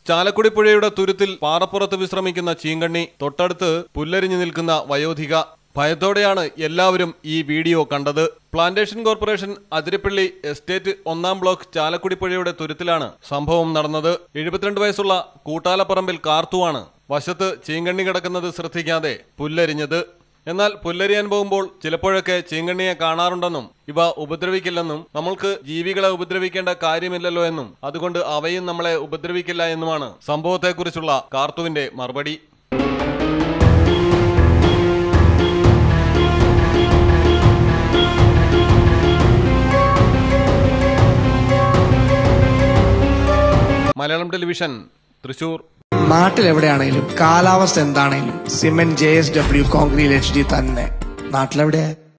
ചാലക്കുടി പുഴയുടെ തുരുത്തിൽ പാറപ്പുറത്ത് വിശ്രമിക്കുന്ന ചീങ്കണ്ണി തൊട്ടടുത്ത് പുല്ലരിഞ്ഞു നിൽക്കുന്ന വയോധിക ഭയത്തോടെയാണ് എല്ലാവരും ഈ വീഡിയോ കണ്ടത് പ്ലാന്റേഷൻ കോർപ്പറേഷൻ അതിരപ്പള്ളി എസ്റ്റേറ്റ് ഒന്നാം ബ്ലോക്ക് ചാലക്കുടി പുഴയുടെ തുരുത്തിലാണ് സംഭവം നടന്നത് എഴുപത്തിരണ്ട് വയസ്സുള്ള കൂട്ടാലപ്പറമ്പിൽ കാർത്തുവാണ് വശത്ത് ചീങ്കണ്ണി കിടക്കുന്നത് ശ്രദ്ധിക്കാതെ പുല്ലരിഞ്ഞത് എന്നാൽ പുല്ലരിയാൻ പോകുമ്പോൾ ചിലപ്പോഴൊക്കെ ചീങ്കണ്ണിയെ കാണാറുണ്ടെന്നും ഇവ ഉപദ്രവിക്കില്ലെന്നും നമ്മൾക്ക് ജീവികളെ ഉപദ്രവിക്കേണ്ട കാര്യമില്ലല്ലോ എന്നും അതുകൊണ്ട് അവയും നമ്മളെ ഉപദ്രവിക്കില്ല എന്നുമാണ് സംഭവത്തെക്കുറിച്ചുള്ള കാർത്തുവിന്റെ മറുപടി മലയാളം ടെലിവിഷൻ തൃശൂർ നാട്ടിലെവിടെയാണേലും കാലാവസ്ഥ എന്താണേലും cement J S W concrete H D തന്നെ നാട്ടിലെവിടെയാ